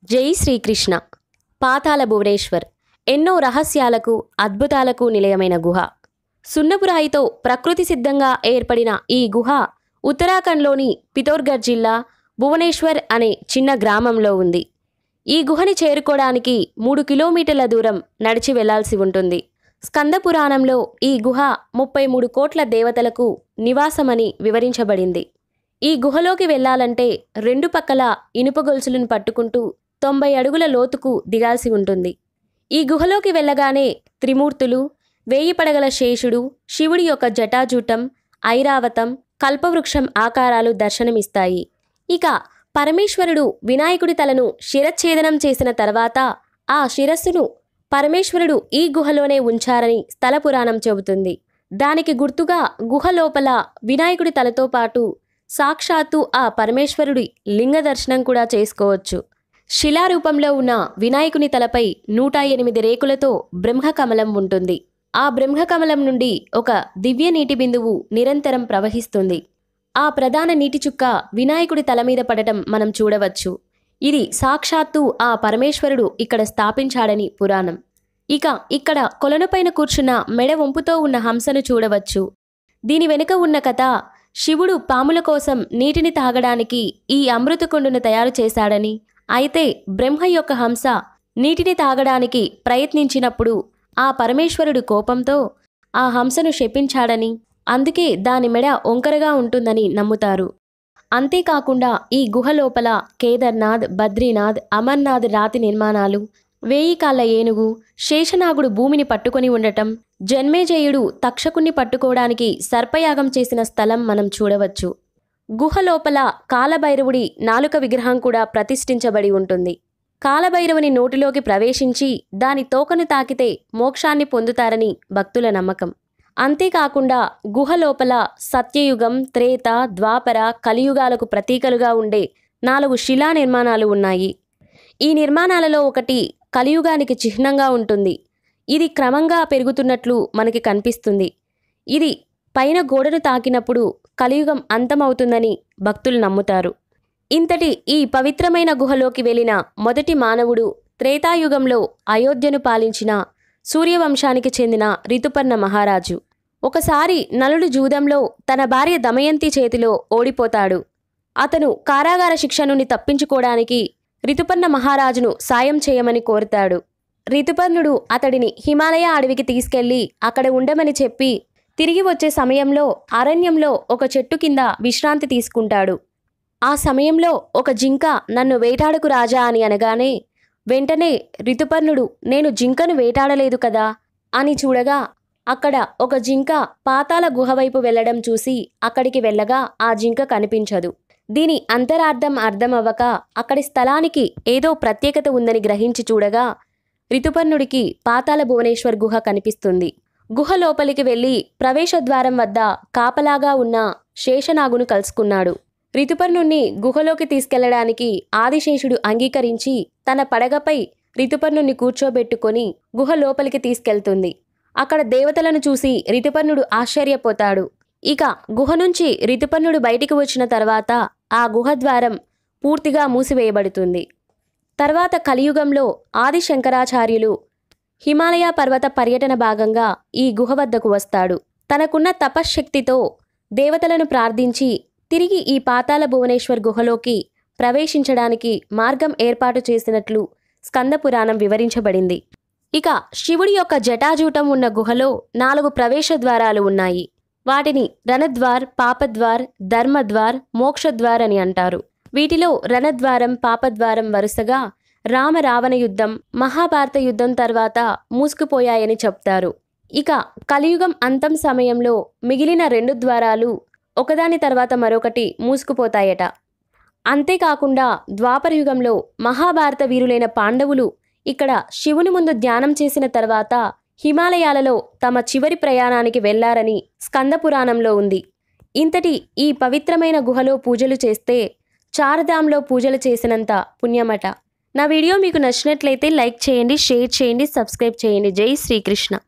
జై శ్రీకృష్ణ పాతాళ భువనేశ్వర్ ఎన్నో రహస్యాలకు అద్భుతాలకు నిలయమైన గుహ సున్నపురాయితో ప్రకృతి సిద్ధంగా ఏర్పడిన ఈ గుహ ఉత్తరాఖండ్లోని పితోర్గఢ్ జిల్లా భువనేశ్వర్ అనే చిన్న గ్రామంలో ఉంది ఈ గుహని చేరుకోవడానికి మూడు కిలోమీటర్ల దూరం నడిచి వెళ్లాల్సి ఉంటుంది స్కంద పురాణంలో ఈ గుహ ముప్పై మూడు కోట్ల దేవతలకు నివాసమని వివరించబడింది ఈ గుహలోకి వెళ్ళాలంటే రెండు పక్కల ఇనుప గొలుసులను పట్టుకుంటూ తొంభై అడుగుల లోతుకు దిగాల్సి ఉంటుంది ఈ గుహలోకి వెళ్ళగానే త్రిమూర్తులు వేయి పడగల శేషుడు శివుడి యొక్క జటాజూటం ఐరావతం కల్పవృక్షం ఆకారాలు దర్శనమిస్తాయి ఇక పరమేశ్వరుడు వినాయకుడి తలను శిరచ్ఛేదనం చేసిన తర్వాత ఆ శిరస్సును పరమేశ్వరుడు ఈ గుహలోనే ఉంచారని స్థల పురాణం చెబుతుంది దానికి గుర్తుగా గుహ లోపల వినాయకుడి తలతో పాటు సాక్షాత్తు ఆ పరమేశ్వరుడి లింగ దర్శనం కూడా చేసుకోవచ్చు శిలారూపంలో ఉన్న వినాయకుని తలపై నూట ఎనిమిది రేకులతో బ్రహ్మకమలం ఉంటుంది ఆ బ్రహ్మకమలం నుండి ఒక దివ్య నీటి బిందువు నిరంతరం ప్రవహిస్తుంది ఆ ప్రధాన నీటి చుక్క వినాయకుడి తల మీద పడటం మనం చూడవచ్చు ఇది సాక్షాత్తు ఆ పరమేశ్వరుడు ఇక్కడ స్థాపించాడని పురాణం ఇక ఇక్కడ కొలనుపైన కూర్చున్న మెడ వంపుతో ఉన్న హంసను చూడవచ్చు దీని వెనుక ఉన్న కథ శివుడు పాముల కోసం నీటిని తాగడానికి ఈ అమృతకుండును తయారు చేశాడని అయితే బ్రహ్మ యొక్క హంస నీటిని తాగడానికి ప్రయత్నించినప్పుడు ఆ పరమేశ్వరుడు కోపంతో ఆ హంసను శపించాడని అందుకే దాని మెడ ఒంకరగా ఉంటుందని నమ్ముతారు అంతేకాకుండా ఈ గుహ లోపల కేదార్నాథ్ బద్రీనాథ్ అమర్నాథ్ రాతి నిర్మాణాలు వేయి కాళ్ళ ఏనుగు శేషనాగుడు భూమిని పట్టుకొని ఉండటం జన్మేజయుడు తక్షకుణ్ణి పట్టుకోవడానికి సర్పయాగం చేసిన స్థలం మనం చూడవచ్చు గుహ లోపల కాలభైరవుడి నాలుక విగ్రహం కూడా ప్రతిష్ఠించబడి ఉంటుంది కాలభైరవుని నోటిలోకి ప్రవేశించి దాని తోకను తాకితే మోక్షాన్ని పొందుతారని భక్తుల నమ్మకం అంతేకాకుండా గుహ లోపల సత్యయుగం త్రేత ద్వాపర కలియుగాలకు ప్రతీకలుగా ఉండే నాలుగు శిలా నిర్మాణాలు ఉన్నాయి ఈ నిర్మాణాలలో ఒకటి కలియుగానికి చిహ్నంగా ఉంటుంది ఇది క్రమంగా పెరుగుతున్నట్లు మనకి కనిపిస్తుంది ఇది పైన గోడను తాకినప్పుడు కలియుగం అంతమవుతుందని భక్తులు నమ్ముతారు ఇంతటి ఈ పవిత్రమైన గుహలోకి వెళ్ళిన మొదటి మానవుడు త్రేతాయుగంలో అయోధ్యను పాలించిన సూర్యవంశానికి చెందిన రితుపర్ణ మహారాజు ఒకసారి నలుడు జూదంలో తన భార్య దమయంతి చేతిలో ఓడిపోతాడు అతను కారాగార శిక్ష నుండి తప్పించుకోవడానికి రితుపర్ణ మహారాజును సాయం చేయమని కోరుతాడు రితుపర్ణుడు అతడిని హిమాలయ అడవికి తీసుకెళ్లి అక్కడ ఉండమని చెప్పి తిరిగి వచ్చే సమయంలో అరణ్యంలో ఒక చెట్టు కింద విశ్రాంతి తీసుకుంటాడు ఆ సమయంలో ఒక జింక నన్ను వేటాడకు రాజా అని అనగానే వెంటనే రితుపర్ణుడు నేను జింకను వేటాడలేదు కదా అని చూడగా అక్కడ ఒక జింక పాతాల గుహ వైపు వెళ్లడం చూసి అక్కడికి వెళ్ళగా ఆ జింక కనిపించదు దీని అంతరార్థం అర్థమవ్వక అక్కడి స్థలానికి ఏదో ప్రత్యేకత ఉందని గ్రహించి చూడగా రితుపర్ణుడికి పాతాల భువనేశ్వర్ గుహ కనిపిస్తుంది గుహ లోపలికి వెళ్లి ప్రవేశద్వారం వద్ద కాపలాగా ఉన్న శేషనాగును కలుసుకున్నాడు రితుపర్ణుణ్ణి గుహలోకి తీసుకెళ్లడానికి ఆదిశేషుడు అంగీకరించి తన పడగపై రితుపర్ణుణ్ణి కూర్చోబెట్టుకొని గుహ లోపలికి తీసుకెళ్తుంది అక్కడ దేవతలను చూసి రితుపర్ణుడు ఆశ్చర్యపోతాడు ఇక గుహ నుంచి రితుపర్ణుడు బయటికి వచ్చిన తర్వాత ఆ గుహ ద్వారం పూర్తిగా మూసివేయబడుతుంది తర్వాత కలియుగంలో ఆది శంకరాచార్యులు హిమాలయ పర్వత పర్యటన భాగంగా ఈ గుహ వద్దకు వస్తాడు తనకున్న తపశ్శక్తితో దేవతలను ప్రార్థించి తిరిగి ఈ పాతాల భువనేశ్వర్ గుహలోకి ప్రవేశించడానికి మార్గం ఏర్పాటు చేసినట్లు స్కంద పురాణం వివరించబడింది ఇక శివుడి యొక్క జటాజూటం ఉన్న గుహలో నాలుగు ప్రవేశ ద్వారాలు ఉన్నాయి వాటిని రణద్వార్ పాపద్వార్ ధర్మద్వార్ మోక్షద్వార్ అని అంటారు వీటిలో రణద్వారం పాపద్వారం వరుసగా రామ రావణ యుద్ధం మహాభారత యుద్ధం తర్వాత మూసుకుపోయాయని చెప్తారు ఇక కలియుగం అంతం సమయంలో మిగిలిన రెండు ద్వారాలు ఒకదాని తర్వాత మరొకటి మూసుకుపోతాయట అంతేకాకుండా ద్వాపర యుగంలో మహాభారత వీరులైన పాండవులు ఇక్కడ శివుని ముందు ధ్యానం చేసిన తర్వాత హిమాలయాలలో తమ చివరి ప్రయాణానికి వెళ్లారని స్కంద పురాణంలో ఉంది ఇంతటి ఈ పవిత్రమైన గుహలో పూజలు చేస్తే చారధాంలో పూజలు చేసినంత పుణ్యమట నా వీడియో మీకు నచ్చినట్లయితే లైక్ చేయండి షేర్ చేయండి సబ్స్క్రైబ్ చేయండి జై శ్రీకృష్ణ